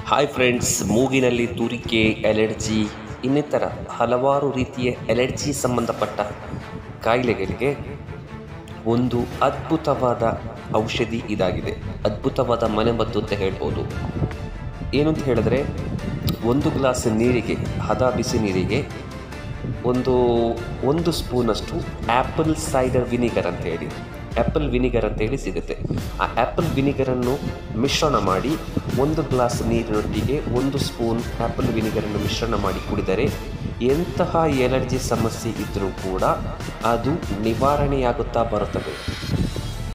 hi friends ಮೂಗಿನಲ್ಲಿ ತುರಿಕೆ allergy ಇನ್ನಿತರ ಹಲವಾರು ರೀತಿಯ ಎಲರ್ಜಿ ಸಂಬಂಧಪಟ್ಟ ಕಾಯಿಲೆಗಳಿಗೆ ಒಂದು ಅದ್ಭುತವಾದ ಔಷಧಿ ಇದಾಗಿದೆ ಅದ್ಭುತವಾದ ಮನೆಮದ್ದು ಅಂತ ಹೇಳ್ಬೋದು ಏನು ಅಂತ ಹೇಳಿದ್ರೆ ಒಂದು ಗ್ಲಾಸ್ ನೀರಿಗೆ ಹದ ಬಿಸಿ ನೀರಿಗೆ ಒಂದು ಒಂದು ಸ್ಪೂನಷ್ಟು ಆ್ಯಪಲ್ ಸೈಡರ್ ವಿನಿಗರ್ ಅಂತ ಹೇಳಿ ಆ್ಯಪಲ್ ವಿನಿಗರ್ ಅಂತ ಹೇಳಿ ಸಿಗುತ್ತೆ ಆ ಆ್ಯಪಲ್ ವಿನಿಗರನ್ನು ಮಿಶ್ರಣ ಮಾಡಿ ಒಂದು ಗ್ಲಾಸ್ ನೀರಿನೊಟ್ಟಿಗೆ ಒಂದು ಸ್ಪೂನ್ ಆ್ಯಪಲ್ ವಿನಿಗರನ್ನು ಮಿಶ್ರಣ ಮಾಡಿ ಕುಡಿದರೆ ಎಂತಹ ಎಲರ್ಜಿ ಸಮಸ್ಯೆ ಇದ್ದರೂ ಕೂಡ ಅದು ನಿವಾರಣೆಯಾಗುತ್ತಾ ಬರುತ್ತದೆ